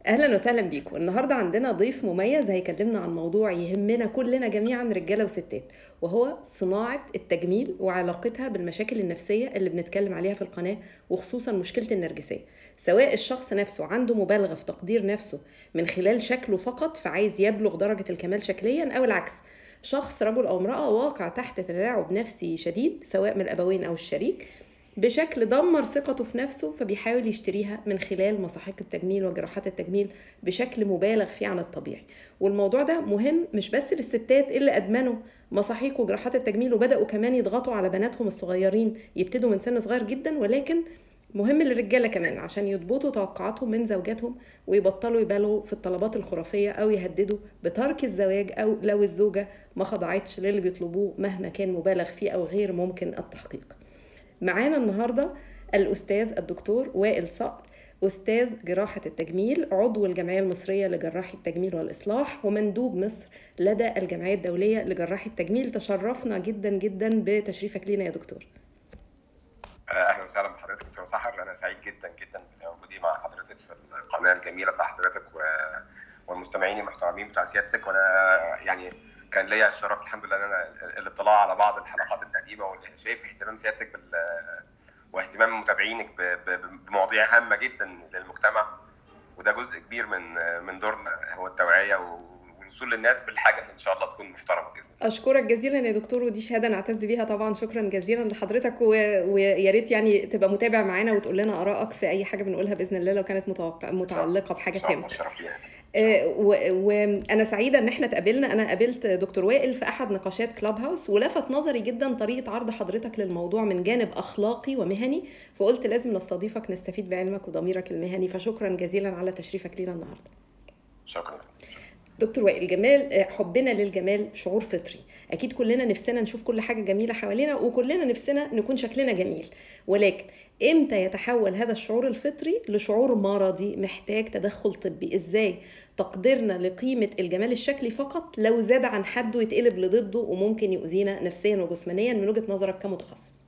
اهلا وسهلا بيكم النهارده عندنا ضيف مميز هيكلمنا عن موضوع يهمنا كلنا جميعا رجاله وستات وهو صناعه التجميل وعلاقتها بالمشاكل النفسيه اللي بنتكلم عليها في القناه وخصوصا مشكله النرجسيه سواء الشخص نفسه عنده مبالغه في تقدير نفسه من خلال شكله فقط فعايز يبلغ درجه الكمال شكليا او العكس شخص رجل او امراه واقع تحت تلاعب نفسي شديد سواء من الابوين او الشريك بشكل دمر ثقته في نفسه فبيحاول يشتريها من خلال مساحيق التجميل وجراحات التجميل بشكل مبالغ فيه عن الطبيعي والموضوع ده مهم مش بس للستات اللي ادمنوا مساحيق وجراحات التجميل وبداوا كمان يضغطوا على بناتهم الصغيرين يبتدوا من سن صغير جدا ولكن مهم للرجاله كمان عشان يضبطوا توقعاتهم من زوجاتهم ويبطلوا يبالغوا في الطلبات الخرافيه او يهددوا بترك الزواج او لو الزوجه ما خضعتش للي بيطلبوه مهما كان مبالغ فيه او غير ممكن التحقيق معانا النهارده الاستاذ الدكتور وائل صقر استاذ جراحه التجميل عضو الجمعيه المصريه لجراحي التجميل والاصلاح ومندوب مصر لدى الجمعيه الدوليه لجراحي التجميل تشرفنا جدا جدا بتشريفك لينا يا دكتور اهلا وسهلا بحضرتك دكتور سحر انا سعيد جدا جدا بوجودي مع حضرتك في القناه الجميله بتاع حضرتك والمستمعين المحترمين بتاع سيادتك وانا يعني كان ليا الشرف الحمد لله ان انا الاطلاع على بعض الحلقات القديمه واللي شايف اهتمام سيادتك بال واهتمام متابعينك بمواضيع هامه جدا للمجتمع وده جزء كبير من من دورنا هو التوعيه والوصول للناس بالحاجه اللي ان شاء الله تكون محترمه باذن الله. اشكرك جزيلا يا دكتور ودي شهاده نعتز بيها طبعا شكرا جزيلا لحضرتك ويا ريت يعني تبقى متابع معانا وتقول لنا ارائك في اي حاجه بنقولها باذن الله لو كانت متوقع متعلقه بحاجه تهمك. وانا سعيده ان احنا اتقابلنا انا قابلت دكتور وائل في احد نقاشات كلاب هاوس ولفت نظري جدا طريقه عرض حضرتك للموضوع من جانب اخلاقي ومهني فقلت لازم نستضيفك نستفيد بعلمك وضميرك المهني فشكرا جزيلا على تشريفك لينا النهارده شكرا دكتور وائل جمال حبنا للجمال شعور فطري اكيد كلنا نفسنا نشوف كل حاجه جميله حوالينا وكلنا نفسنا نكون شكلنا جميل ولكن امتى يتحول هذا الشعور الفطري لشعور مرضي محتاج تدخل طبي ازاي تقديرنا لقيمه الجمال الشكلي فقط لو زاد عن حده يتقلب لضده وممكن يؤذينا نفسيا وجسمانيا من وجهه نظرك كمتخصص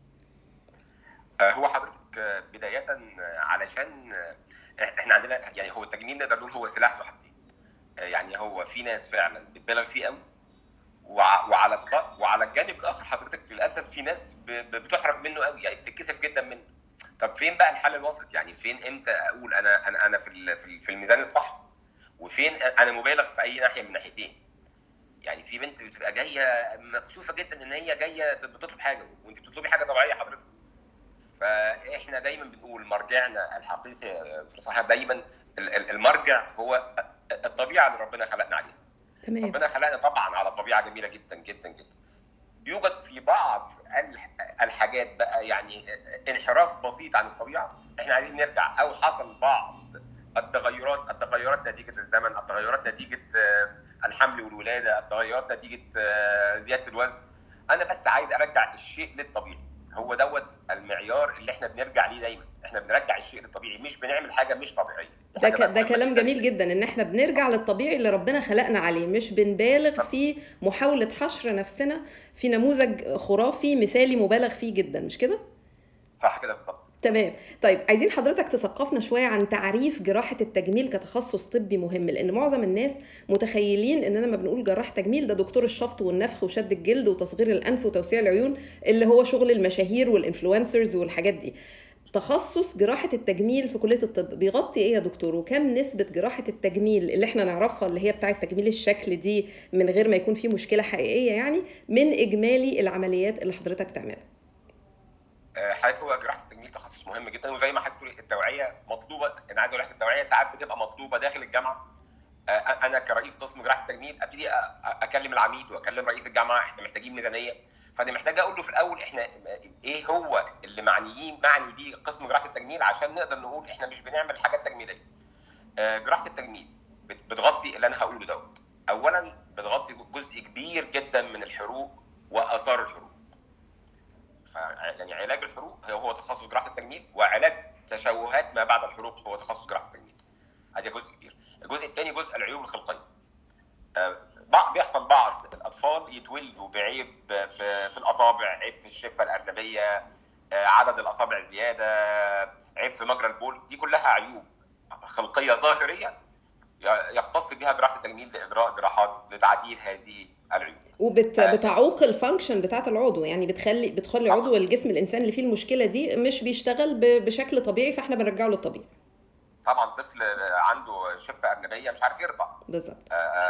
هو حضرتك بدايه علشان احنا عندنا يعني هو التجميل نقدر نقول هو سلاح ذو حدين يعني هو في ناس فعلا بتبالغ فيه قوي وعلى وعلى الجانب الاخر حضرتك للاسف في ناس بتحرج منه قوي يعني بتتكسف جدا منه طب فين بقى الحل الوسط يعني فين امتى اقول انا انا انا في في الميزان الصح وفين انا مبالغ في اي ناحيه من ناحيتين يعني في بنت بتبقى جايه مكسوفه جدا ان هي جايه بتطلب حاجه وانت بتطلبي حاجه طبيعيه حضرتك فاحنا دايما بنقول مرجعنا الحقيقي صح دايما المرجع هو الطبيعه اللي ربنا خلقنا عليها تمام ربنا خلقنا طبعا على طبيعه جميله جدا جدا جدا يوجد في بعض الحاجات بقى يعني انحراف بسيط عن الطبيعه احنا عايزين نرجع او حصل بعض التغيرات التغيرات نتيجه الزمن التغيرات نتيجه الحمل والولاده التغيرات نتيجه زياده الوزن انا بس عايز ارجع الشيء للطبيعي هو دوت المعيار اللي احنا بنرجع ليه دايما احنا بنرجع الشيء للطبيعي مش بنعمل حاجه مش طبيعيه ده, ك... ده كلام جميل جدا ان احنا بنرجع للطبيعي اللي ربنا خلقنا عليه مش بنبالغ في محاوله حشر نفسنا في نموذج خرافي مثالي مبالغ فيه جدا مش كده صح كده بالظبط تمام طيب عايزين حضرتك تثقفنا شويه عن تعريف جراحه التجميل كتخصص طبي مهم لان معظم الناس متخيلين ان لما بنقول جراح تجميل ده دكتور الشفط والنفخ وشد الجلد وتصغير الانف وتوسيع العيون اللي هو شغل المشاهير والانفلونسرز والحاجات دي تخصص جراحة التجميل في كلية الطب بيغطي ايه يا دكتور وكم نسبة جراحة التجميل اللي احنا نعرفها اللي هي بتاعة تجميل الشكل دي من غير ما يكون في مشكلة حقيقية يعني من اجمالي العمليات اللي حضرتك تعملها حضرتك هو جراحه التجميل تخصص مهم جدا وزي ما حضرتك بتقولي التوعيه مطلوبه انا عايز اقول لك التوعيه ساعات بتبقى مطلوبه داخل الجامعه انا كرئيس قسم جراحه التجميل ابتدي اكلم العميد واكلم رئيس الجامعه احنا محتاجين ميزانيه فانا محتاج اقول له في الاول احنا ايه هو اللي معنيين معني بيه قسم جراحه التجميل عشان نقدر نقول احنا مش بنعمل حاجات تجميليه جراحه التجميل بتغطي اللي انا هقوله دوت اولا بتغطي جزء كبير جدا من الحروق واثار الحروق يعني علاج الحروق هو تخصص جراحه التجميل وعلاج تشوهات ما بعد الحروق هو تخصص جراحه التجميل ادي جزء كبير الجزء الثاني جزء العيوب الخلقيه بعض بيحصل بعض الاطفال يتولدوا بعيب في في الاصابع عيب في الشفه الارنبيه عدد الاصابع الزياده عيب في مجرى البول دي كلها عيوب خلقيه ظاهريه يختص بها جراحه التجميل لاجراء جراحات لتعديل هذه العيوب وبتعوق الفانكشن بتاعه العضو يعني بتخلي بتخلي عضو الجسم الانسان اللي فيه المشكله دي مش بيشتغل بشكل طبيعي فاحنا بنرجعه للطبيعي طبعا طفل عنده شفه ارنبيه مش عارف يرضع بالظبط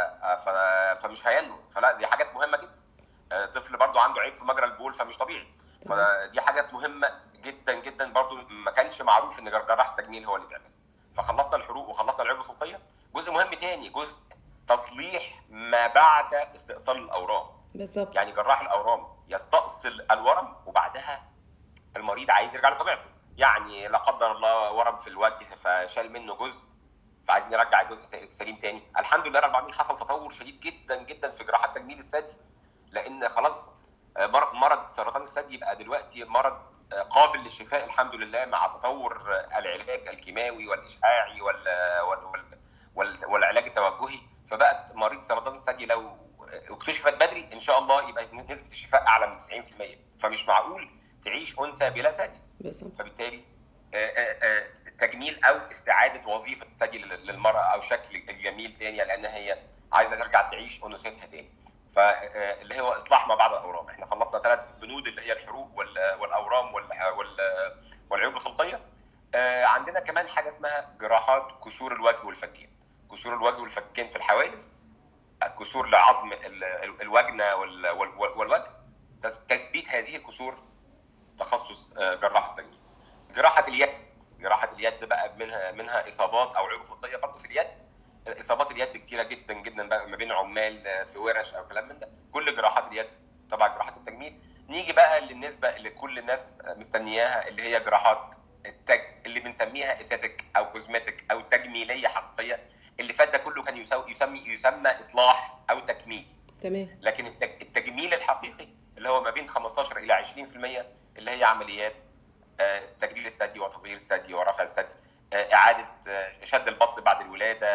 فمش هينمو فلا دي حاجات مهمه جدا طفل برضو عنده عيب في مجرى البول فمش طبيعي فدي حاجات مهمه جدا جدا برضو ما كانش معروف ان جراح التجميل هو اللي بيعملها فخلصنا الحروق وخلصنا العيوب الخلقيه جزء مهم تاني جزء تصليح ما بعد استئصال الاورام بالظبط يعني جراح الاورام يستأصل الورم وبعدها المريض عايز يرجع لطبيعته يعني لا قدر الله ورم في الوجه فشال منه جزء فعايزين نرجع الجزء سليم تاني الحمد لله رب العالمين حصل تطور شديد جدا جدا في جراحات تجميل الثدي لان خلاص مرض سرطان الثدي يبقى دلوقتي مرض قابل للشفاء الحمد لله مع تطور العلاج الكيماوي والاشعاعي وال وال وال والعلاج التوجهي فبقت مريض سرطان الثدي لو اكتشفت بدري ان شاء الله يبقى نسبه الشفاء اعلى من 90% فمش معقول تعيش انثى بلا ثدي فبالتالي تجميل او استعاده وظيفه الثدي للمراه او شكل الجميل تاني لان هي عايزه ترجع تعيش انوثتها تاني فاللي هو اصلاح ما بعد الاورام احنا خلصنا ثلاث بنود اللي هي الحروق والاورام والعيوب الخلقيه عندنا كمان حاجه اسمها جراحات كسور الوجه والفكين كسور الوجه والفكين في الحوادث كسور لعظم الوجنه والوجه تثبيت هذه الكسور تخصص جراح التجميل جراحه اليد جراحه اليد بقى منها منها اصابات او عيوب خلقيه برضه في اليد اصابات اليد كتيره جدا جدا بقى ما بين عمال في ورش او كلام من ده كل جراحات اليد طبعا جراحات التجميل نيجي بقى للنسبه اللي كل الناس مستنياها اللي هي جراحات التج اللي بنسميها اثيتك او كوزمتيك او تجميليه حقيقيه اللي فات ده كله كان يسمي يسمي يسمى اصلاح او تكميل تمام لكن التجميل الحقيقي اللي هو ما بين 15 الى 20% اللي هي عمليات تجميل الثدي وتصغير الثدي ورفع الثدي اعاده شد البطن بعد الولاده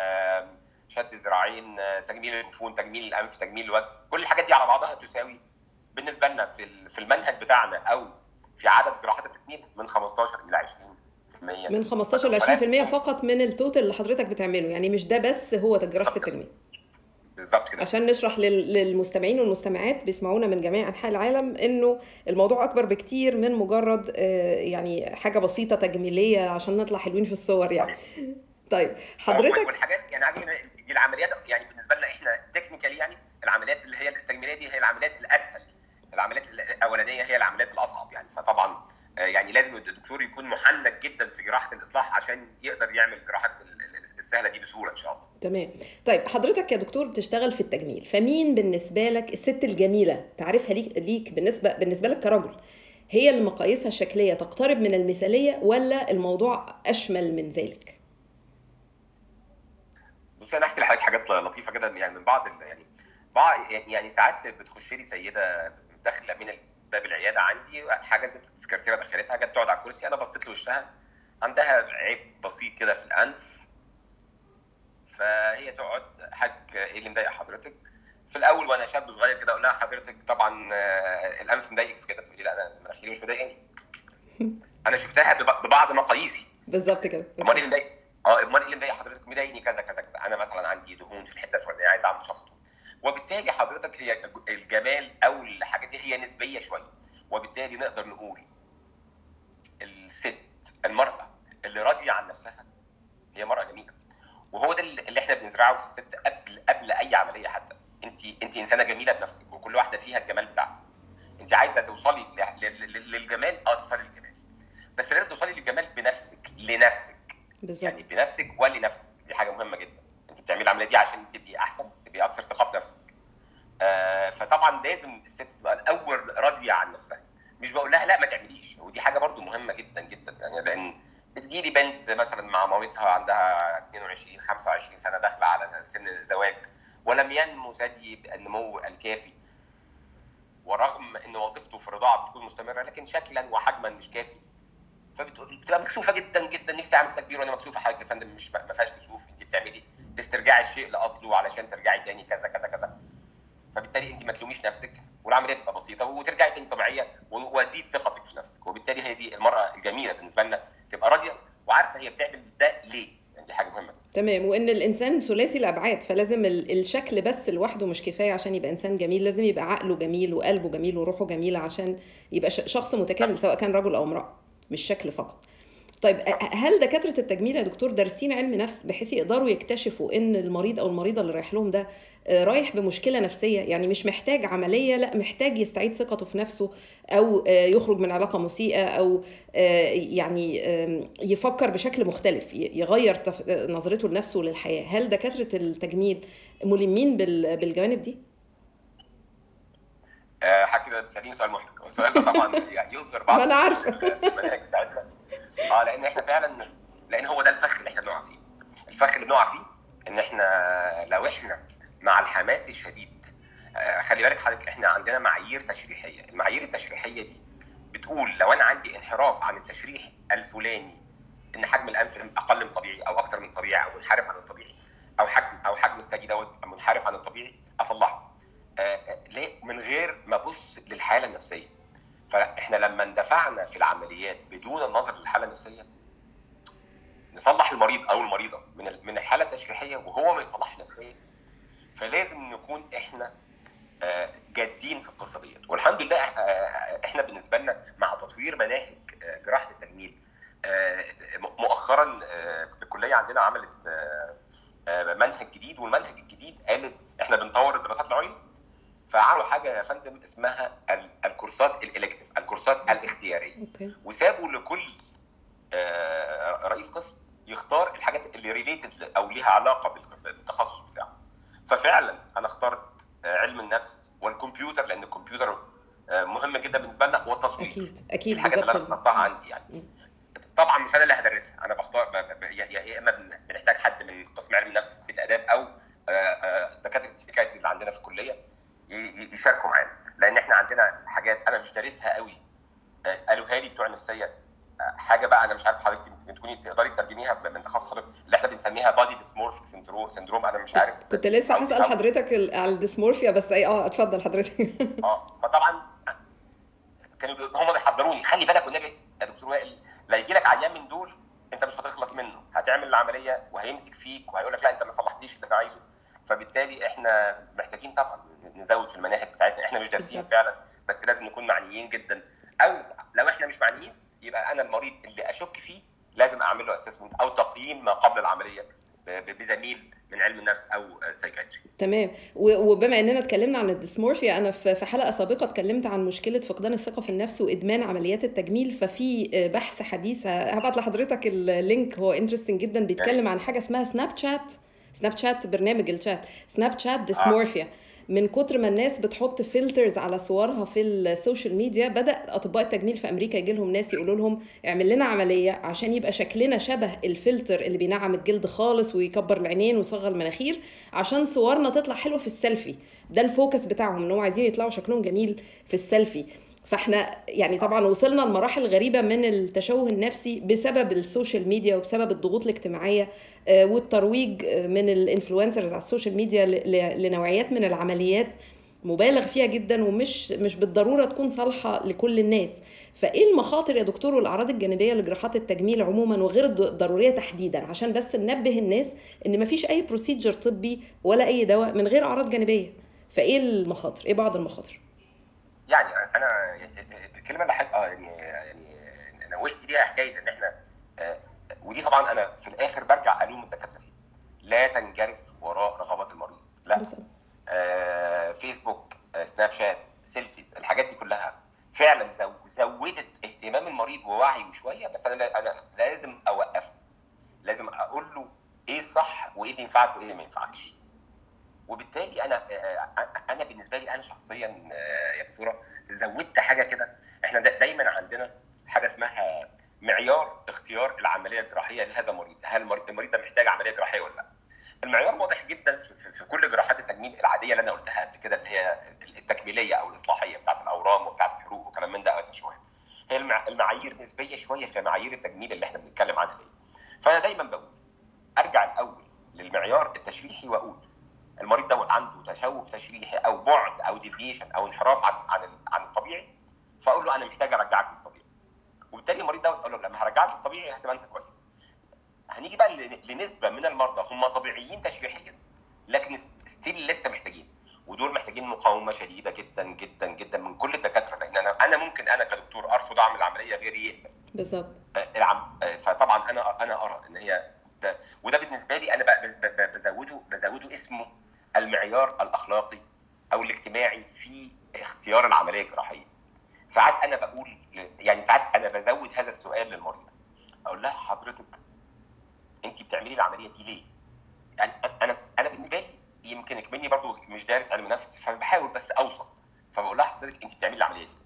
شد الذراعين تجميل الجفون تجميل الانف تجميل الوجه كل الحاجات دي على بعضها تساوي بالنسبه لنا في في المنهج بتاعنا او في عدد جراحات التجميل من 15 الى 20% من 15 ل 20% فقط من التوتال اللي حضرتك بتعمله يعني مش ده بس هو جراحه التجميل بالظبط كده عشان نشرح للمستمعين والمستمعات بيسمعونا من جميع انحاء العالم انه الموضوع اكبر بكتير من مجرد يعني حاجه بسيطه تجميليه عشان نطلع حلوين في الصور يعني طيب حضرتك والحاجات يعني عايزين دي العمليات يعني بالنسبه لنا احنا تكنيكال يعني العمليات اللي هي التجميليه دي هي العمليات الاسهل العمليات الاولانيه هي العمليات الاصعب يعني فطبعا يعني لازم الدكتور يكون محنك جدا في جراحه الاصلاح عشان يقدر يعمل جراحات السهله دي بسهوله ان شاء الله. تمام. طيب حضرتك يا دكتور بتشتغل في التجميل، فمين بالنسبه لك الست الجميله تعرفها ليك ليك بالنسبه بالنسبه لك كرجل هي اللي مقاييسها الشكليه تقترب من المثاليه ولا الموضوع اشمل من ذلك؟ بصي انا احكي لحضرتك حاجات لطيفه كده يعني من بعض يعني بعض يعني ساعات بتخش لي سيده داخله من باب العياده عندي حجزت السكرتيره دخلتها جت تقعد على الكرسي انا بصيت لوشها عندها عيب بسيط كده في الانف فهي تقعد حاج ايه اللي مضايق حضرتك؟ في الاول وانا شاب صغير كده اقول لها حضرتك طبعا الانف مضايقك في كده تقول لي لا انا مناخيري مش مضايقاني. انا شفتها ببعض مقاييسي. بالظبط كده. امال اللي مضايق اه امال اللي مضايق حضرتك مضايقني كذا كذا كذا انا مثلا عندي دهون في الحته الفلانيه عايز اعمل شفط. وبالتالي حضرتك هي الجمال او الحاجات دي هي نسبيه شويه وبالتالي نقدر نقول الست المراه اللي راضيه عن نفسها هي مراه جميله. وهو ده اللي احنا بنزرعه في الست قبل قبل اي عمليه حتى انت انت انسانه جميله بنفسك وكل واحده فيها الجمال بتاعها انت عايزه توصلي للجمال اه توصلي للجمال بس لازم توصلي للجمال بنفسك لنفسك بالظبط يعني بنفسك ولنفسك دي حاجه مهمه جدا انت بتعملي العمليه دي عشان تبقي احسن تبقي اكثر ثقه في نفسك آه فطبعا لازم الست تبقى الاول راضيه عن نفسها مش بقول لها لا ما تعمليش ودي حاجه برضو مهمه جدا جدا يعني لان بتجي لي بنت مثلا مع مامتها عندها 22 25 سنه داخله على سن الزواج ولم ينمو ثدي النمو الكافي ورغم ان وظيفته في الرضاعه بتكون مستمره لكن شكلا وحجما مش كافي فبتقول بتبقى مكسوفه جدا جدا نفسي اعمل تكبير وانا مكسوفه حضرتك يا فندم مش ما فيهاش كسوف انت بتعملي لاسترجاع الشيء لاصله علشان ترجعي تاني كذا كذا كذا فبالتالي انت ما تلوميش نفسك والعمليه تبقى بسيطه وترجعي تاني طبيعيه وتزيد ثقتك في نفسك وبالتالي هي دي المراه الجميله بالنسبه لنا تبقى راضيه وعارفه هي بتعمل ده ليه يعني دي حاجه مهمه تمام وان الانسان ثلاثي الابعاد فلازم الشكل بس لوحده مش كفايه عشان يبقى انسان جميل لازم يبقى عقله جميل وقلبه جميل وروحه جميله عشان يبقى شخص متكامل سواء كان رجل او امراه مش شكل فقط طيب هل دكاتره التجميل يا دكتور دارسين علم نفس بحيث يقدروا يكتشفوا ان المريض او المريضه اللي رايح لهم ده آه، رايح بمشكله نفسيه يعني مش محتاج عمليه لا محتاج يستعيد ثقته في نفسه او آه، يخرج من علاقه مسيئه او آه، يعني يفكر بشكل مختلف يغير نظرته لنفسه وللحياه هل دكاتره التجميل ملمين بالجوانب دي؟ حضرتك كده بتساليني سؤال محرج السؤال ده طبعا يظهر بعض ما انا عارفه المناهج بتاعتنا اه لان احنا فعلا لان هو ده الفخ اللي احنا بنقع فيه الفخ اللي بنقع فيه ان احنا لو احنا مع الحماس الشديد آه خلي بالك حضرتك احنا عندنا معايير تشريحيه المعايير التشريحيه دي بتقول لو انا عندي انحراف عن التشريح الفلاني ان حجم الانف اقل من طبيعي او اكثر من طبيعي او منحرف عن الطبيعي او حجم او حجم الثدي دوت منحرف عن الطبيعي اصلحه آه, آه، ليه من غير ما ابص للحاله النفسيه فاحنا لما اندفعنا في العمليات بدون النظر للحاله النفسيه نصلح المريض او المريضه من من الحاله التشريحيه وهو ما يصلحش نفسيا فلازم نكون احنا آه، جادين في القصه ديت والحمد لله آه، احنا بالنسبه لنا مع تطوير مناهج آه، جراحه التجميل مؤخرا الكليه عندنا عملت منهج جديد والمنهج الجديد قالت احنا بنطور الدراسات العليا فعملوا حاجه يا فندم اسمها الكورسات الالكتيف الكورسات الاختياريه أوكي. وسابوا لكل آه، رئيس قسم يختار الحاجات اللي ريليتد او ليها علاقه بالتخصص بتاعه ففعلا انا اخترت آه، علم النفس والكمبيوتر لان الكمبيوتر آه، مهم جدا بالنسبه لنا والتصوير اكيد اكيد الحاجات اللي انا اخترتها عندي يعني طبعا مش انا اللي هدرسها انا بختار يا اما بنحتاج حد من قسم علم النفس في الاداب او دكاتره السيكاتري اللي عندنا في الكليه يشاركوا معانا لان احنا عندنا حاجات انا مش دارسها قوي آه، قالوها لي بتوع النفسيه آه، حاجه بقى انا مش عارف حضرتك ممكن تكوني تقدري تترجميها من تخصص حضرتك اللي احنا بنسميها بادي ديسمورفيك سندروم انا مش عارف كنت لسه هسال حضرتك على الديسمورفيا بس اي اه اتفضل حضرتك اه فطبعا كانوا هم بيحذروني خلي بالك والنبي يا دكتور وائل لا يجي لك عيان من دول انت مش هتخلص منه هتعمل العمليه وهيمسك فيك وهيقول لك لا انت ما صلحتليش اللي انا عايزه فبالتالي احنا محتاجين طبعا نزود في المناهج بتاعتنا احنا مش دارسين فعلا بس لازم نكون معنيين جدا او لو احنا مش معنيين يبقى انا المريض اللي اشك فيه لازم اعمل له اسسمنت او تقييم ما قبل العمليه بزميل من علم النفس او سايكاتري تمام وبما اننا اتكلمنا عن الديسمورفيا انا في حلقه سابقه اتكلمت عن مشكله فقدان الثقه في النفس وادمان عمليات التجميل ففي بحث حديث هبعت لحضرتك اللينك هو انترستنج جدا بيتكلم عن حاجه اسمها سناب شات سناب شات برنامج الشات سناب شات ديسمورفيا من كتر ما الناس بتحط فلترز على صورها في السوشيال ميديا بدا اطباء التجميل في امريكا يجي لهم ناس يقولوا لهم اعمل لنا عمليه عشان يبقى شكلنا شبه الفلتر اللي بينعم الجلد خالص ويكبر العينين ويصغر المناخير عشان صورنا تطلع حلوه في السيلفي ده الفوكس بتاعهم ان هم عايزين يطلعوا شكلهم جميل في السيلفي فاحنا يعني طبعا وصلنا لمراحل غريبه من التشوه النفسي بسبب السوشيال ميديا وبسبب الضغوط الاجتماعيه آه، والترويج آه، من الانفلونسرز على السوشيال ميديا لنوعيات من العمليات مبالغ فيها جدا ومش مش بالضروره تكون صالحه لكل الناس فايه المخاطر يا دكتور والاعراض الجانبيه لجراحات التجميل عموما وغير الضروريه تحديدا عشان بس ننبه الناس ان مفيش اي بروسيجر طبي ولا اي دواء من غير اعراض جانبيه فايه المخاطر ايه بعض المخاطر يعني انا الكلمه اللي حضرتك اه يعني يعني نوهت ليها حكايه ان احنا آه ودي طبعا انا في الاخر برجع الوم الدكاتره فيها لا تنجرف وراء رغبات المريض لا آه فيسبوك آه سناب شات سيلفيز الحاجات دي كلها فعلا زودت اهتمام المريض ووعيه شويه بس انا انا لازم اوقفه لازم اقول له ايه الصح وايه اللي ينفعك وايه اللي ما ينفعكش وبالتالي انا انا بالنسبه لي انا شخصيا يا دكتوره زودت حاجه كده احنا دايما عندنا حاجه اسمها معيار اختيار العمليه الجراحيه لهذا المريض هل المريض ده محتاج عمليه جراحيه ولا لا المعيار واضح جدا في, في كل جراحات التجميل العاديه اللي انا قلتها قبل كده اللي هي التكميليه او الاصلاحيه بتاعت الاورام وبتاعت الحروق وكلام من ده او التشويهات هي المعايير نسبيه شويه في معايير التجميل اللي احنا بنتكلم عنها دي فانا دايما بقول ارجع الاول للمعيار التشريحي واقول المريض دوت عنده تشوه تشريحي او بعد او ديفيشن او انحراف عن عن عن الطبيعي فاقول له انا محتاج ارجعك للطبيعي وبالتالي المريض دوت اقول له لما هرجعك للطبيعي هتبقى انت كويس هنيجي بقى ل- لنسبه من المرضى هم طبيعيين تشريحيا لكن ستيل لسه محتاجين ودول محتاجين مقاومه شديده جدا جدا جدا من كل الدكاتره لان انا انا ممكن انا كدكتور ارفض اعمل عمليه غيري يقبل بالظبط آه، العم آه، فطبعا انا انا ارى ان هي ده وده بالنسبه لي انا بقى بز- ب- ب- بزوده بزوده اسمه المعيار الاخلاقي او الاجتماعي في اختيار العمليه الجراحيه. ساعات انا بقول يعني ساعات انا بزود هذا السؤال للمريض اقول لها حضرتك انت بتعملي العمليه دي ليه؟ يعني انا انا بالنسبه لي يمكن مني برضو مش دارس علم نفس فبحاول بس اوصل فبقول لها حضرتك انت بتعملي العمليه دي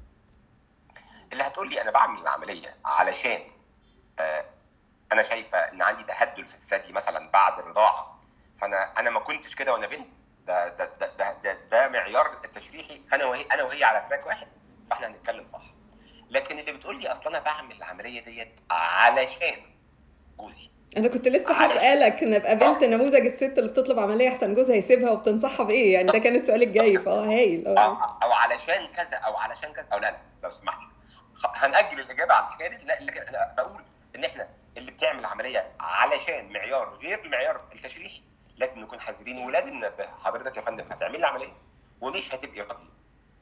اللي هتقول لي انا بعمل العمليه علشان آه، انا شايفه ان عندي تهدل في الثدي مثلا بعد الرضاعه فانا انا ما كنتش كده وانا بنت ده ده ده ده, ده, ده معيار التشريحي فانا وهي انا وهي على تراك واحد فاحنا هنتكلم صح لكن اللي بتقول لي اصلا انا بعمل العمليه ديت علشان جوزي انا كنت لسه معلش. هسألك انا قابلت نموذج الست اللي بتطلب عملية احسن جوزها يسيبها وبتنصحها بايه يعني ده كان السؤال الجاي فاه هايل او, اه أو علشان كذا او علشان كذا او لا لا لو سمحتي خ- هنأجل الاجابه عن الحكايه دي لا لكن انا بقول ان احنا اللي بتعمل عمليه علشان معيار غير المعيار التشريحي لازم نكون حذرين ولازم ننبه حضرتك يا فندم هتعملي العمليه ومش هتبقي راضيه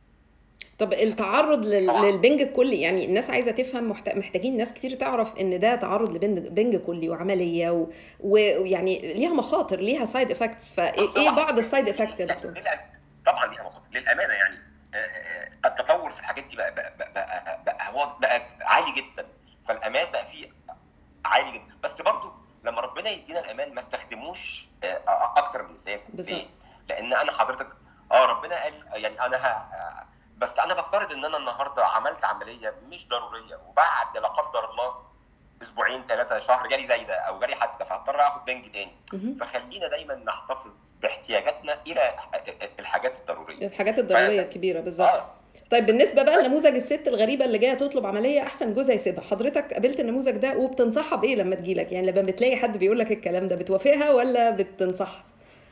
طب التعرض لل- طبعاً. للبنج الكلي يعني الناس عايزه تفهم محت- محتاجين ناس كتير تعرف ان ده تعرض لبنج بنج كلي وعمليه و- ويعني ليها مخاطر ليها سايد افكتس فايه إيه بعض السايد افكتس يا دكتور؟ للأ- طبعا ليها مخاطر للامانه يعني آه، آه، التطور في الحاجات دي بقى بقى بقى, بقى, بقى, واضح- بقى عالي جدا فالامان بقى فيه عالي جدا بس برضو لما ربنا يدينا الامان ما استخدموش آه، اكتر من اللازم بالظبط. ليه؟ لان انا حضرتك اه ربنا قال يعني انا ه... بس انا بفترض ان انا النهارده عملت عمليه مش ضروريه وبعد لا قدر الله اسبوعين ثلاثه شهر جالي زي ده او جالي حادثه فهضطر اخد بنج تاني مهم. فخلينا دايما نحتفظ باحتياجاتنا الى الحاجات الضروريه الحاجات الضروريه الكبيره بالظبط اه طيب بالنسبه بقى لنموذج الست الغريبه اللي جايه تطلب عمليه احسن جوزها يسيبها حضرتك قابلت النموذج ده وبتنصحها بايه لما تجيلك يعني لما بتلاقي حد بيقول لك الكلام ده بتوافقها ولا بتنصحها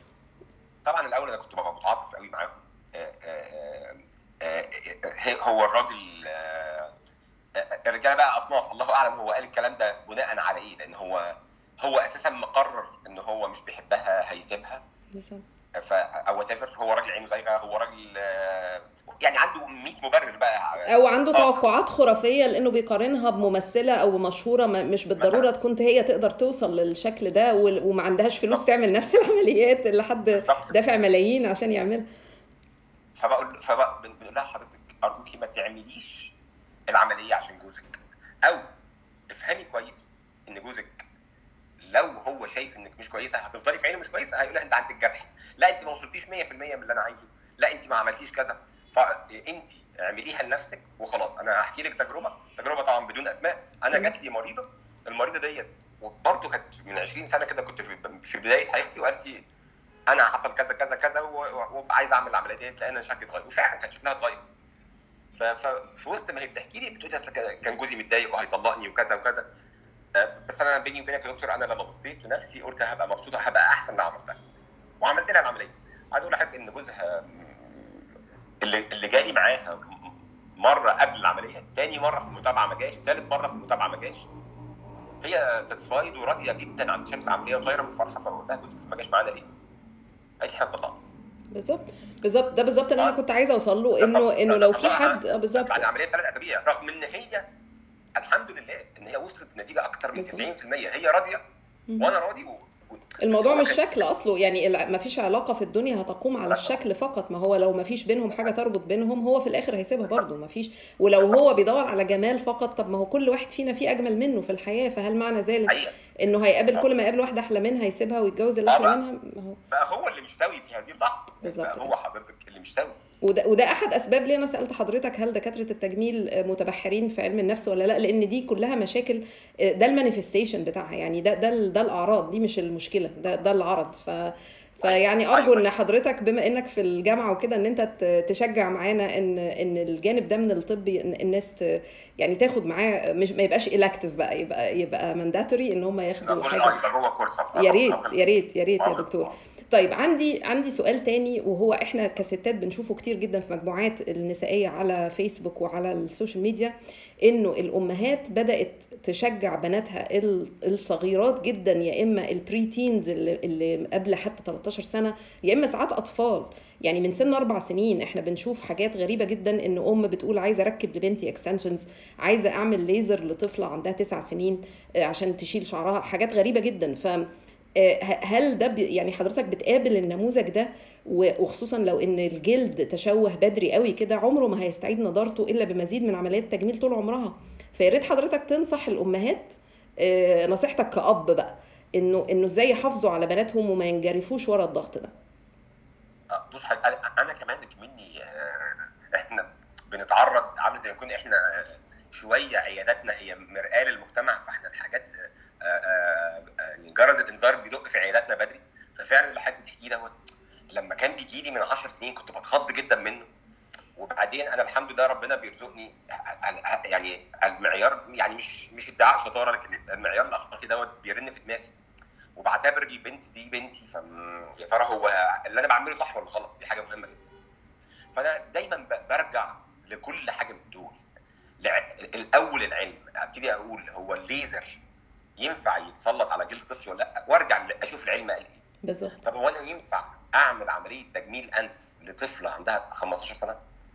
طبعا الاول انا كنت ببقى متعاطف قوي معاهم آه، آه، آه، آه، هو الراجل آه، آه، الرجاله بقى اصناف الله اعلم هو قال الكلام ده بناء على ايه لان هو هو اساسا مقرر ان هو مش بيحبها هيسيبها بالظبط ف او whatever، هو راجل عينه زايغه هو راجل آه، يعني عنده 100 مبرر بقى او عنده آه. توقعات خرافيه لانه بيقارنها بممثله او مشهوره ما- مش بالضروره تكون هي تقدر توصل للشكل ده وال- وما عندهاش فلوس تعمل نفس العمليات اللي حد بالظبط. دافع ملايين عشان يعملها فبقول فبقول بنقول لها حضرتك ارجوكي ما تعمليش العمليه عشان جوزك او افهمي كويس ان جوزك لو هو شايف انك مش كويسه هتفضلي في عينه مش كويسه هيقول لها انت عندك جرح لا انت ما وصلتيش 100% من اللي انا عايزه لا انت ما عملتيش كذا فانت اعمليها لنفسك وخلاص انا هحكي لك تجربه تجربه طبعا بدون اسماء انا تمام. جات لي مريضه المريضه ديت وبرده كانت من 20 سنه كده كنت في- في بدايه حياتي وقالت لي انا حصل كذا كذا كذا و- و- وعايز اعمل العمليه ديت لان انا شكلي اتغير وفعلا كان شكلها اتغير ف- ففي وسط ما هي بتحكي لي بتقول لي اصل كان- كان جوزي متضايق وهيطلقني وكذا وكذا آه، بس انا بيني وبينك يا دكتور انا لما بصيت لنفسي قلت هبقى مبسوطه هبقى احسن من عملتها وعملت لها العمليه عايز اقول لحضرتك ان جوزها اللي اللي جالي معاها مره قبل العمليه تاني مره في المتابعه ما جاش تالت مره في المتابعه ما جاش هي ساتسفايد وراضيه جدا عن شكل العمليه وطايره من الفرحه فبقول لها جوزك ما جاش معانا ليه؟ قالت لي احنا اتطلقنا بالظبط بالظبط ده بالظبط اللي انا آه. كنت عايزه اوصل له انه انه لو في حد آه، بالظبط بعد عمليه ثلاث اسابيع رغم ان هي الحمد لله ان هي وصلت لنتيجه اكتر من بالظبط. 90% هي راضيه مم. وانا راضي و... و- الموضوع هو مش كان- شكل اصله يعني ما فيش علاقه في الدنيا هتقوم على الشكل فقط ما هو لو ما فيش بينهم حاجه تربط بينهم هو في الاخر هيسيبها برضه ما فيش ولو هو بيدور على جمال فقط طب ما هو كل واحد فينا فيه اجمل منه في الحياه فهل معنى ذلك حقيقه انه هيقابل كل ما يقابل واحده احلى منها يسيبها ويتجوز اللي آه احلى بقى. منها ما هو بقى هو اللي مش سوي في هذه اللحظه بالظبط بقى كده. هو حضرتك اللي مش سوي وده وده احد اسباب ليه انا سالت حضرتك هل دكاتره التجميل متبحرين في علم النفس ولا لا لان دي كلها مشاكل ده المانيفستيشن بتاعها يعني ده ده ده الاعراض دي مش المشكله ده ده العرض ف فيعني ارجو ان حضرتك بما انك في الجامعه وكده ان انت ت- تشجع معانا ان ان الجانب ده من الطب إن الناس ت يعني تاخد معاه مش ما يبقاش الكتيف بقى يبقى يبقى مانداتوري ان هم ياخدوا نقول حاجه اه يبقى جوه كورس يا ريت يا ريت يا ريت يا دكتور طيب عندي عندي سؤال تاني وهو احنا كستات بنشوفه كتير جدا في مجموعات النسائيه على فيسبوك وعلى السوشيال ميديا انه الامهات بدات تشجع بناتها ال- الصغيرات جدا يا اما البري تينز اللي, اللي قبل حتى 13 سنه يا اما ساعات اطفال يعني من سن اربع سنين احنا بنشوف حاجات غريبه جدا ان ام بتقول عايزه اركب لبنتي اكستنشنز عايزه اعمل ليزر لطفله عندها تسع سنين آه، عشان تشيل شعرها حاجات غريبه جدا ف آه، ه- هل ده بي- يعني حضرتك بتقابل النموذج ده و- وخصوصا لو ان الجلد تشوه بدري قوي كده عمره ما هيستعيد نضارته الا بمزيد من عمليات تجميل طول عمرها فيا ريت حضرتك تنصح الامهات آه، نصيحتك كأب بقى انه انه ازاي يحافظوا على بناتهم وما ينجرفوش ورا الضغط ده آه، بص حضرتك انا أنا كمان مني احنا بنتعرض عامل زي ما يكون احنا آه، شويه عياداتنا هي مرآه للمجتمع فاحنا الحاجات آه، آه، آه، يعني جرس الانذار بيدق في عياداتنا بدري ففعلا اللي حضرتك بتحكيه دوت لما كان بيجي لي من 10 سنين كنت بتخض جدا منه وبعدين انا الحمد لله ربنا بيرزقني يعني المعيار يعني مش مش ادعاء شطاره لكن المعيار الاخلاقي دوت بيرن في دماغي وبعتبر البنت دي بنتي فيا ترى هو اللي انا بعمله صح ولا غلط دي حاجه مهمه جدا فانا دايما ب- برجع لكل حاجه من دول لع- الاول العلم ابتدي اقول هو الليزر ينفع يتسلط على جلد طفل ولا لا وارجع اشوف العلم قال ايه بالظبط طب هو انا ينفع اعمل عمليه تجميل انف لطفله عندها 15 سنه؟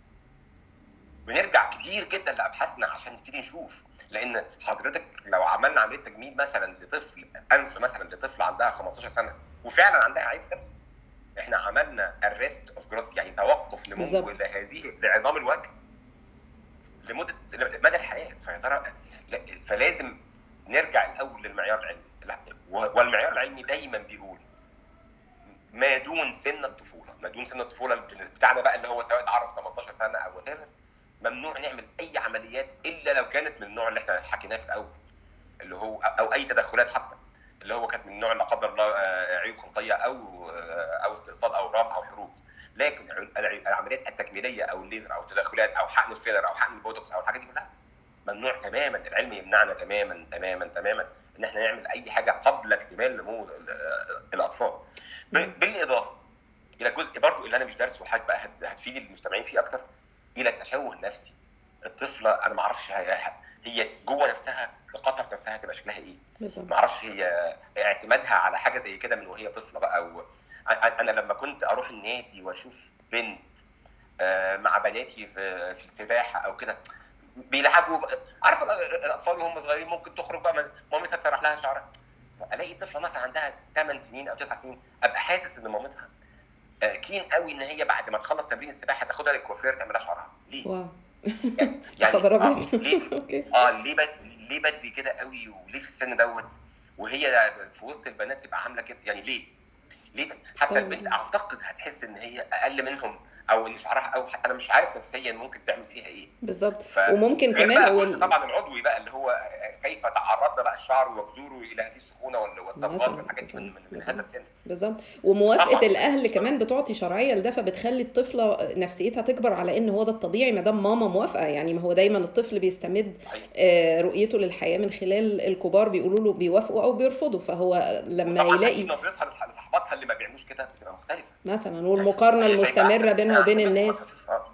بنرجع كتير جدا لابحاثنا عشان نبتدي نشوف لان حضرتك لو عملنا عمليه تجميل مثلا لطفل انف مثلا لطفل عندها 15 سنه وفعلا عندها عيب كده احنا عملنا الريست اوف جروث يعني توقف نمو بالظبط. لهذه لعظام الوجه لمده مدى الحياه فيا ترى لا- فلازم نرجع الاول للمعيار العلمي لا، والمعيار العلمي دايما بيقول ما دون سن الطفوله ما دون سن الطفوله بتاعنا بقى اللي هو سواء اتعرف 18 سنه او وات ممنوع نعمل اي عمليات الا لو كانت من النوع اللي احنا حكيناه في الاول اللي هو او اي تدخلات حتى اللي هو كانت من النوع لا قدر الله آه، عيوب خلقيه او آه، او استئصال اورام او حروق لكن الع- العمليات التكميليه او الليزر او التدخلات او حقن الفيلر او حقن البوتوكس او الحاجات دي كلها ممنوع تماما العلم يمنعنا تماما تماما تماما ان احنا نعمل اي حاجه قبل اكتمال نمو ال- الاطفال ب- بالاضافه الى الجزء برضو اللي انا مش دارسه وحضرتك بقى هت- هتفيد المستمعين فيه اكتر الى التشوه النفسي الطفله انا ما اعرفش هي هي جوه نفسها ثقتها في نفسها هتبقى شكلها ايه بالظبط ما اعرفش هي اعتمادها على حاجه زي كده من وهي طفله بقى او انا لما كنت اروح النادي واشوف بنت آه، مع بناتي في في السباحه او كده بيلعبوا بقى- عارفه الاطفال وهم صغيرين ممكن تخرج بقى مامتها تسرح لها شعرها فالاقي طفله مثلا عندها 8 سنين او 9 سنين ابقى حاسس ان مامتها آه، كين قوي ان هي بعد ما تخلص تمرين السباحه تاخدها للكوافير تعمل لها شعرها ليه؟ واو يعني خبر آه، ابيض ليه اوكي اه ليه بد... ليه بدري كده قوي وليه في السن دوت وهي في وسط البنات تبقى عامله كده يعني ليه؟ ليه حتى طيب. البنت اعتقد هتحس ان هي اقل منهم او ان شعرها او انا مش عارف نفسيا ممكن تعمل فيها ايه بالظبط ف... وممكن غير كمان بقى هو الجزء طبعا العضوي بقى اللي هو كيف تعرضنا بقى الشعر وجذوره الى هذه السخونه وال- والصبغات مثلاً، والحاجات دي من, من, من مثلاً. هذا السن بالظبط وموافقه طبعاً. الاهل كمان بتعطي شرعيه لده فبتخلي الطفله نفسيتها تكبر على ان هو ده الطبيعي ما دام ماما موافقه يعني ما هو دايما الطفل بيستمد حقيقي. آه، رؤيته للحياه من خلال الكبار بيقولوا له بيوافقوا او بيرفضوا فهو لما طبعا يلاقي أكيد نظرتها لصح- لصاحباتها اللي ما بيعملوش كده بتبقى مختلفه مثلا والمقارنه هي شايفة المستمره أحسن بينها وبين منها. الناس آه.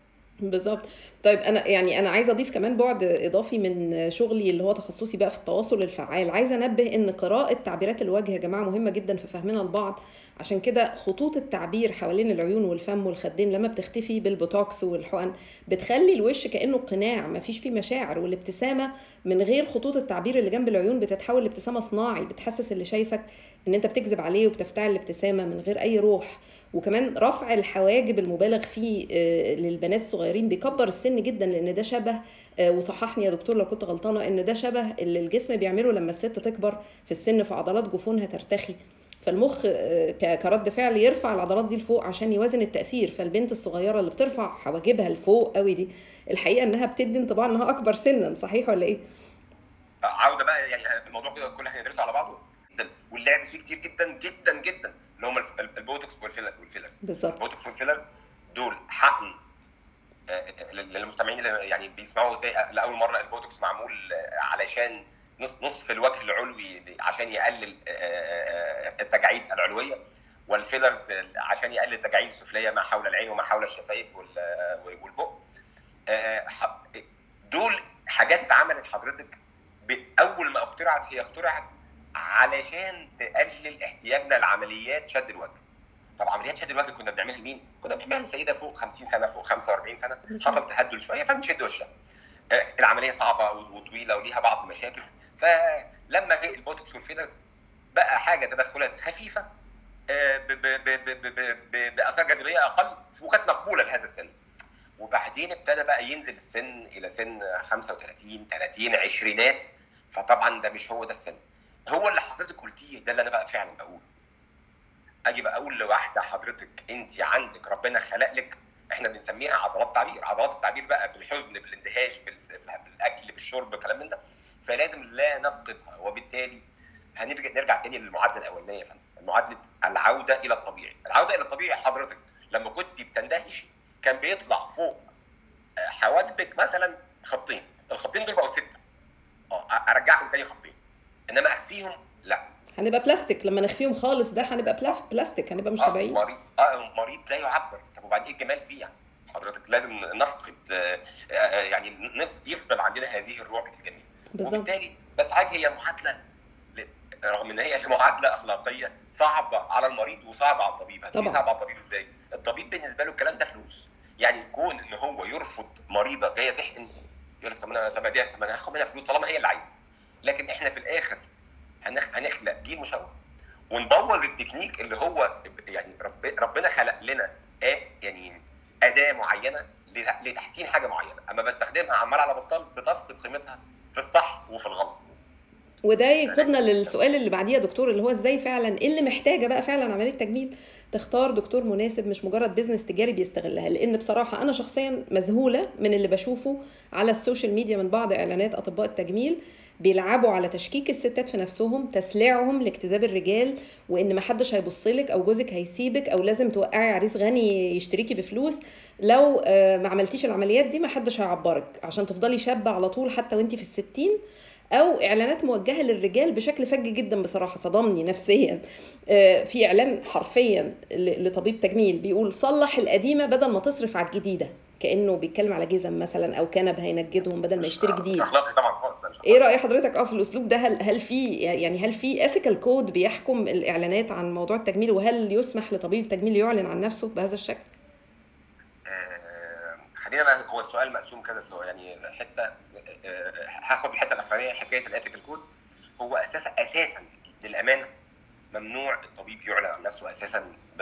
بالظبط طيب انا يعني انا عايزه اضيف كمان بعد اضافي من شغلي اللي هو تخصصي بقى في التواصل الفعال عايزه انبه ان قراءه تعبيرات الوجه يا جماعه مهمه جدا في فهمنا لبعض عشان كده خطوط التعبير حوالين العيون والفم والخدين لما بتختفي بالبوتوكس والحقن بتخلي الوش كانه قناع مفيش فيه مشاعر والابتسامه من غير خطوط التعبير اللي جنب العيون بتتحول لابتسامه صناعي بتحسس اللي شايفك ان انت بتكذب عليه وبتفتعل الابتسامه من غير اي روح وكمان رفع الحواجب المبالغ فيه آه، للبنات الصغيرين بيكبر السن جدا لان ده شبه آه، وصححني يا دكتور لو كنت غلطانه ان ده شبه اللي الجسم بيعمله لما الست تكبر في السن فعضلات جفونها ترتخي فالمخ آه، ك- كرد فعل يرفع العضلات دي لفوق عشان يوازن التاثير فالبنت الصغيره اللي بترفع حواجبها لفوق قوي دي الحقيقه انها بتدي انطباع انها اكبر سنا صحيح ولا ايه عوده بقى يعني الموضوع كده كله هندرسه على بعضه جدا واللعب فيه كتير جدا جدا جدا اللي هم الف- البوتوكس والفيلر- والفيلرز بالظبط البوتوكس والفيلرز دول حقن آه، للمستمعين اللي يعني بيسمعوا تا- لاول مره البوتوكس معمول آه، علشان نص نصف الوجه العلوي عشان يقلل آه، آه، التجاعيد العلويه والفيلرز عشان يقلل التجاعيد السفليه ما حول العين وما حول الشفايف والبق دول حاجات اتعملت حضرتك اول ما اخترعت هي اخترعت علشان تقلل احتياجنا لعمليات شد الوجه طب عمليات شد الوجه كنا بنعملها لمين؟ كنا بنعملها لسيده فوق 50 سنه فوق 45 سنه حصل تهدل شويه فبنشد وشها العمليه صعبه وطويله وليها بعض المشاكل فلما جه البوتوكس والفيلرز بقى حاجه تدخلات خفيفه باثار جانبيه اقل وكانت مقبوله لهذا السن وبعدين ابتدى بقى ينزل السن الى سن 35 30 عشرينات فطبعا ده مش هو ده السن هو اللي حضرتك قلتيه ده اللي انا بقى فعلا بقول اجي بقى اقول لواحده حضرتك انت عندك ربنا خلق لك احنا بنسميها عضلات تعبير عضلات التعبير بقى بالحزن بالاندهاش بالاكل بالشرب كلام من ده فلازم لا نفقدها وبالتالي هنرجع نرجع تاني للمعادله الاولانيه يا فندم معادله العوده الى الطبيعي العوده الى الطبيعي حضرتك لما كنت بتندهشي كان بيطلع فوق حواجبك مثلا خطين الخطين دول بقوا سته اه ارجعهم تاني خطين انما اخفيهم لا هنبقى بلاستيك لما نخفيهم خالص ده هنبقى بلاستيك هنبقى مش طبيعيين آه مريض اه مريض لا يعبر طب وبعدين ايه الجمال فيه يعني حضرتك لازم نفقد آه يعني يفضل عندنا هذه الروح الجميله بالظبط وبالتالي بس حاجه هي معادله رغم ان هي معادله اخلاقيه صعبه على المريض وصعبه على الطبيب هتبقى صعبه على الطبيب ازاي؟ الطبيب بالنسبه له الكلام ده فلوس يعني كون ان هو يرفض مريضه جايه تحقن يقول لك طب انا طب دي طب انا هاخد منها فلوس طالما هي اللي عايزه لكن احنا في الاخر هنخلق جيل مشوه ونبوظ التكنيك اللي هو يعني رب ربنا خلق لنا آه يعني اداه معينه لتحسين حاجه معينه اما بستخدمها عمال على بطال بتفقد قيمتها في الصح وفي الغلط وده يقودنا للسؤال اللي بعديه يا دكتور اللي هو ازاي فعلا ايه اللي محتاجه بقى فعلا عمليه تجميل تختار دكتور مناسب مش مجرد بيزنس تجاري بيستغلها لان بصراحه انا شخصيا مذهوله من اللي بشوفه على السوشيال ميديا من بعض اعلانات اطباء التجميل بيلعبوا على تشكيك الستات في نفسهم تسليعهم لاجتذاب الرجال وان ما حدش هيبص لك او جوزك هيسيبك او لازم توقعي عريس غني يشتريكي بفلوس لو ما عملتيش العمليات دي ما حدش هيعبرك عشان تفضلي شابه على طول حتى وانت في الستين او اعلانات موجهه للرجال بشكل فج جدا بصراحه صدمني نفسيا في اعلان حرفيا لطبيب تجميل بيقول صلح القديمه بدل ما تصرف على الجديده كانه بيتكلم على جزم مثلا او كنب هينجدهم بدل ما يشتري جديد اخلاقي طبعا خالص ايه راي حضرتك اه في الاسلوب ده هل هل في يعني هل في اثيكال كود بيحكم الاعلانات عن موضوع التجميل وهل يسمح لطبيب التجميل يعلن عن نفسه بهذا الشكل خلينا بقى هو السؤال مقسوم كذا سؤال يعني حته هاخد الحته الاخرانيه حكايه الاثيكال كود هو اساسا اساسا للامانه ممنوع الطبيب يعلن عن نفسه اساسا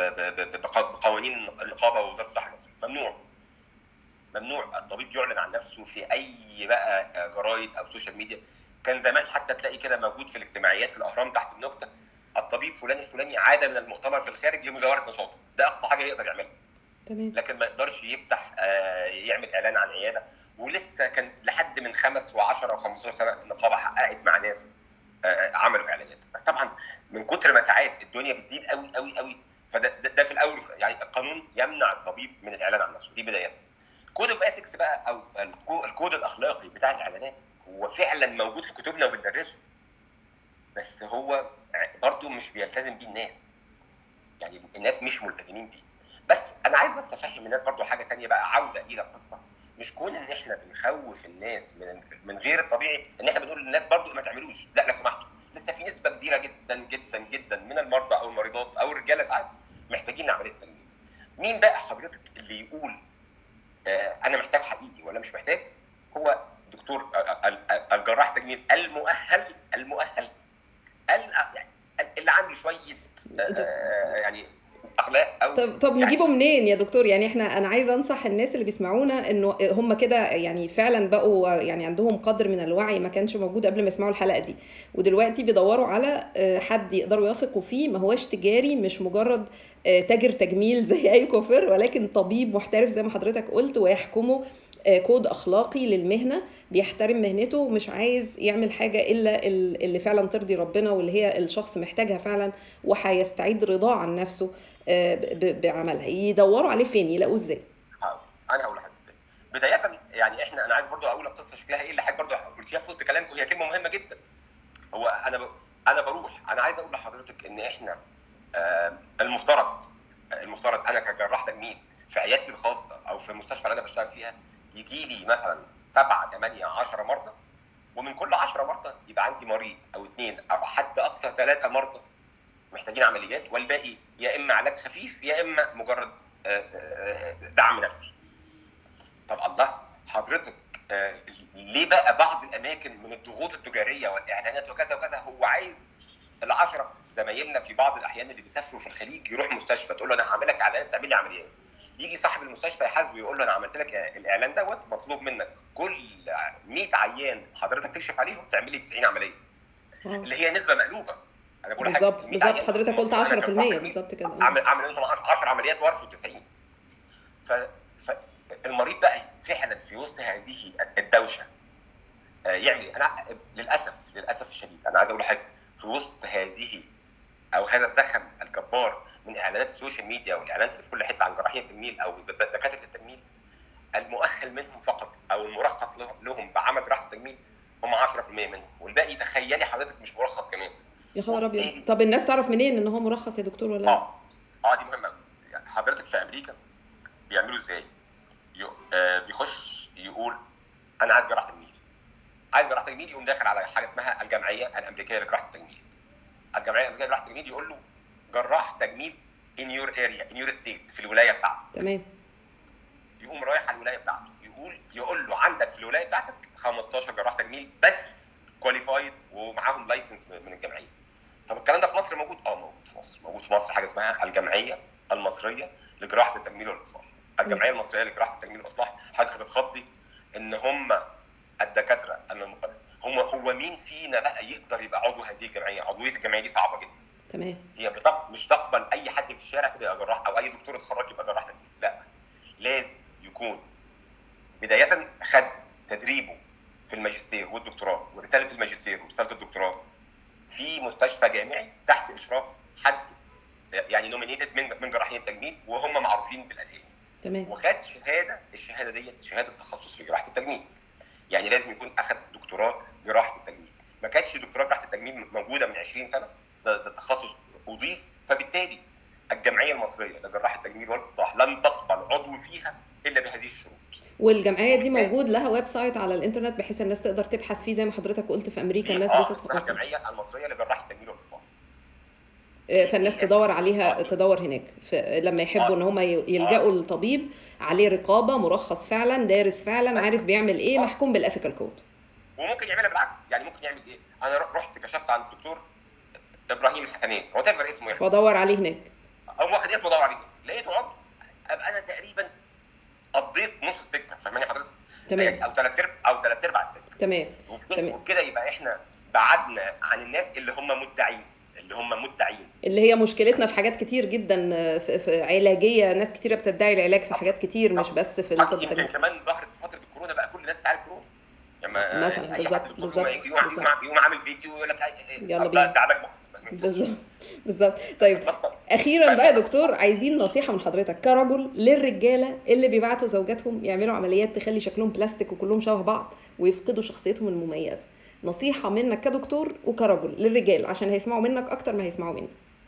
بقوانين النقابه ووزاره الصحه المصريه ممنوع ممنوع الطبيب يعلن عن نفسه في اي بقى جرايد او سوشيال ميديا كان زمان حتى تلاقي كده موجود في الاجتماعيات في الاهرام تحت النكته الطبيب فلان الفلاني عاد من المؤتمر في الخارج لمزاوله نشاطه ده اقصى حاجه يقدر يعملها تمام لكن ما يقدرش يفتح يعمل اعلان عن عياده ولسه كان لحد من خمس و10 و15 سنه النقابه حققت مع ناس عملوا اعلانات بس طبعا من كتر ما ساعات الدنيا بتزيد قوي قوي قوي فده ده, ده في الاول يعني القانون يمنع الطبيب من الاعلان عن نفسه دي بدايه كود اوف اثكس بقى او الكود الاخلاقي بتاع الاعلانات هو فعلا موجود في كتبنا وبندرسه بس هو برضه مش بيلتزم بيه الناس يعني الناس مش ملتزمين بيه بس انا عايز بس افهم الناس برضو حاجه تانية بقى عوده الى القصه مش كون ان احنا بنخوف الناس من من غير الطبيعي ان احنا بنقول للناس برضو ما تعملوش لا لو سمحتوا لسه في نسبه كبيره جدا جدا جدا من المرضى او المريضات او الرجاله ساعات محتاجين عمليه تجميل مين بقى حضرتك اللي يقول آه انا محتاج حقيقي ولا مش محتاج هو دكتور الجراح التجميل المؤهل المؤهل اللي عنده شويه آه يعني اخلاق او طب طب يعني نجيبه منين يا دكتور يعني احنا انا عايزه انصح الناس اللي بيسمعونا انه هم كده يعني فعلا بقوا يعني عندهم قدر من الوعي ما كانش موجود قبل ما يسمعوا الحلقه دي ودلوقتي بيدوروا على حد يقدروا يثقوا فيه ما هواش تجاري مش مجرد تاجر تجميل زي اي كوفر ولكن طبيب محترف زي ما حضرتك قلت ويحكمه كود اخلاقي للمهنه بيحترم مهنته ومش عايز يعمل حاجه الا اللي فعلا ترضي ربنا واللي هي الشخص محتاجها فعلا وهيستعيد رضاه عن نفسه بعملها يدوروا عليه فين يلاقوه ازاي انا هقول لحضرتك ازاي بدايه يعني احنا انا عايز برضو اقول القصه شكلها ايه اللي حضرتك برضو قلتيها في وسط كلامك هي كلمه مهمه جدا هو انا ب... انا بروح انا عايز اقول لحضرتك ان احنا المفترض المفترض انا كجراح تجميل في عيادتي الخاصه او في المستشفى اللي انا بشتغل فيها يجي لي مثلا سبعه ثمانيه 10 مرضى ومن كل 10 مرضى يبقى عندي مريض او اثنين او حتى اقصى ثلاثه مرضى محتاجين عمليات والباقي يا اما علاج خفيف يا اما مجرد آه، آه، دعم نفسي. طب الله حضرتك آه، ليه بقى بعض الاماكن من الضغوط التجاريه والاعلانات وكذا وكذا هو عايز العشره زمايلنا في بعض الاحيان اللي بيسافروا في الخليج يروح مستشفى تقول له انا هعمل لك اعلانات تعمل لي عمليات يجي صاحب المستشفى يحاسبه يقول له انا عملت لك الاعلان دوت مطلوب منك كل 100 عيان حضرتك تكشف عليهم تعمل لي 90 عمليه آه. اللي هي نسبه مقلوبه انا بقول بالظبط 100 بالظبط عيان حضرتك قلت أنا 10% كراجل بالظبط كده اعمل اعمل لهم 10 عمليات وارفض 90 ف... فالمريض بقى فعلا في وسط هذه الدوشه آه، يعمل انا للاسف للاسف الشديد انا عايز اقول لحضرتك في وسط هذه او هذا الزخم الجبار من اعلانات السوشيال ميديا والاعلانات اللي في كل حته عن جراحين التجميل او دكاتره التجميل المؤهل منهم فقط او المرخص له- لهم بعمل جراحه التجميل هم 10% منهم والباقي تخيلي حضرتك مش مرخص كمان يا خبر ابيض طب الناس تعرف منين ان هو مرخص يا دكتور ولا لا؟ اه اه دي مهمه قوي يعني حضرتك في امريكا بيعملوا ازاي؟ يو- آه بيخش يقول انا عايز جراحه تجميل عايز جراحه تجميل يقوم داخل على حاجه اسمها الجمعيه الامريكيه لجراحه التجميل الجمعيه الامريكيه لجراحه التجميل يقول له جراح تجميل in your area in your state في الولايه بتاعتك تمام يقوم رايح على الولايه بتاعته يقول يقول له عندك في الولايه بتاعتك 15 جراح تجميل بس كواليفايد ومعاهم لايسنس من الجمعيه طب الكلام ده في مصر موجود اه موجود في مصر موجود في مصر حاجه اسمها الجمعيه المصريه لجراحه التجميل والاصلاح الجمعيه المصريه لجراحه التجميل والاصلاح حضرتك هتتخضي ان هم الدكاتره الم- هم هو مين فينا بقى يقدر يبقى عضو هذه الجمعيه عضويه الجمعيه دي صعبه جدا تمام هي بتق... مش تقبل اي حد في الشارع كده يبقى جراح او اي دكتور اتخرج يبقى جراح تجميل لا لازم يكون بدايه خد تدريبه في الماجستير والدكتوراه ورساله الماجستير ورساله الدكتوراه في مستشفى جامعي تحت اشراف حد يعني نومينيتد من من جراحين التجميل وهم معروفين بالاسامي تمام وخد شهاده الشهاده ديت شهاده تخصص في جراحه التجميل يعني لازم يكون اخذ دكتوراه جراحه التجميل ما كانتش دكتوراه جراحه التجميل موجوده من 20 سنه ده, ده تخصص اضيف فبالتالي الجمعيه المصريه لجراحه التجميل والاصلاح لن تقبل عضو فيها الا بهذه الشروط والجمعيه دي موجود لها ويب سايت على الانترنت بحيث الناس تقدر تبحث فيه زي ما حضرتك قلت في امريكا الناس آه، بتدخل اسمها الجمعيه المصريه لجراحه التجميل والاصلاح آه، فالناس تدور عليها تدور هناك ف- لما يحبوا ان هم ي- يلجأوا للطبيب عليه رقابه مرخص فعلا دارس فعلا عارف بيعمل ايه محكوم بالاثيكال كود وممكن يعملها بالعكس يعني ممكن يعمل ايه؟ انا رحت كشفت عند الدكتور ابراهيم حسنين هو تفر اسمه ايه؟ فدور عليه هناك او واخد اسمه دور عليه لقيته عضو ابقى انا تقريبا قضيت نص السكه فاهماني حضرتك؟ تمام او ثلاث ارباع او ثلاث ارباع السكه تمام وبكده- تمام. وبكده يبقى احنا بعدنا عن الناس اللي هم مدعين اللي هم مدعين اللي هي مشكلتنا في حاجات كتير جدا آه، في, في علاجيه ناس كتيره بتدعي العلاج في حاجات كتير مش بس في الطب يمكن التجميلي. كمان ظهرت في فتره الكورونا بقى كل الناس تعالج كورونا يعني مثلا، أي حد بالظبط، يدخل بالظبط، يقوم- يقوم- بالظبط. يقوم يقوم عامل فيديو يقول لك يلا أصل بينا. ده علاج محدد بالظبط بالظبط طيب اخيرا بقى يا دكتور عايزين نصيحه من حضرتك كرجل للرجاله اللي بيبعتوا زوجاتهم يعملوا عمليات تخلي شكلهم بلاستيك وكلهم شبه بعض ويفقدوا شخصيتهم المميزه نصيحه منك كدكتور وكرجل للرجال عشان هيسمعوا منك اكتر ما هيسمعوا مني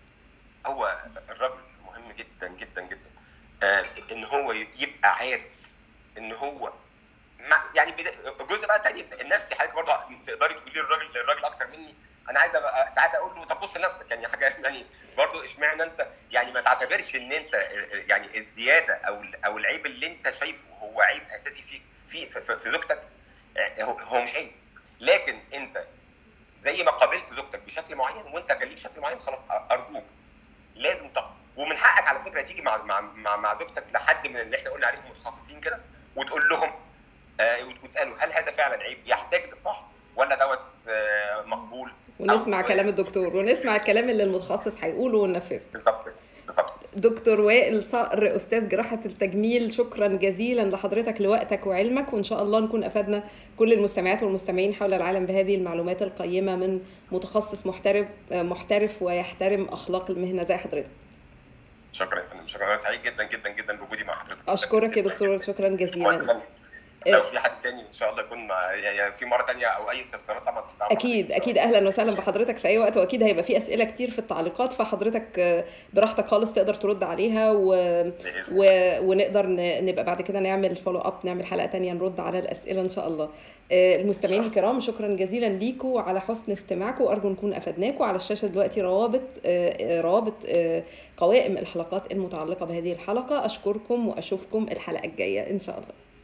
هو الرجل مهم جدا جدا جدا آه ان هو يبقى عارف ان هو ما يعني بدا- الجزء بقى الثاني النفسي حضرتك برضه تقدري تقولي للراجل للراجل اكتر مني انا عايز ابقى ساعات اقول له طب بص لنفسك يعني حاجه يعني برضه اشمعنى انت يعني ما تعتبرش ان انت يعني الزياده او او العيب اللي انت شايفه هو عيب اساسي فيك في في, في, في زوجتك آه، هو هو مش عيب لكن انت زي ما قابلت زوجتك بشكل معين وانت كان ليك شكل معين خلاص ارجوك لازم تقبل ومن حقك على فكره تيجي مع مع مع, مع زوجتك لحد من اللي احنا قلنا عليهم متخصصين كده وتقول لهم آه وتساله هل هذا فعلا عيب يحتاج الاصلاح ولا دوت آه مقبول ونسمع أو- كلام الدكتور ونسمع الكلام اللي المتخصص هيقوله وننفذه بالظبط كده بالظبط دكتور وائل صقر استاذ جراحه التجميل شكرا جزيلا لحضرتك لوقتك وعلمك وان شاء الله نكون افدنا كل المستمعات والمستمعين حول العالم بهذه المعلومات القيمه من متخصص محترف محترف ويحترم اخلاق المهنه زي حضرتك شكرا يا فندم شكرا انا سعيد جدا جدا جدا بوجودي مع حضرتك اشكرك يا دكتور شكرا جزيلا وأتمنى- لو في حد تاني ان شاء الله يكون مع يعني في مره تانيه او اي استفسارات طبعا تحت اكيد اكيد اهلا وسهلا بحضرتك في اي وقت واكيد هيبقى في اسئله كتير في التعليقات فحضرتك براحتك خالص تقدر ترد عليها و... و... ونقدر ن... نبقى بعد كده نعمل فولو اب نعمل حلقه تانية نرد على الاسئله ان شاء الله المستمعين الكرام شكرا جزيلا ليكم وعلى حسن استماعكم وارجو نكون افدناكم على الشاشه دلوقتي روابط روابط قوائم الحلقات المتعلقه بهذه الحلقه اشكركم واشوفكم الحلقه الجايه ان شاء الله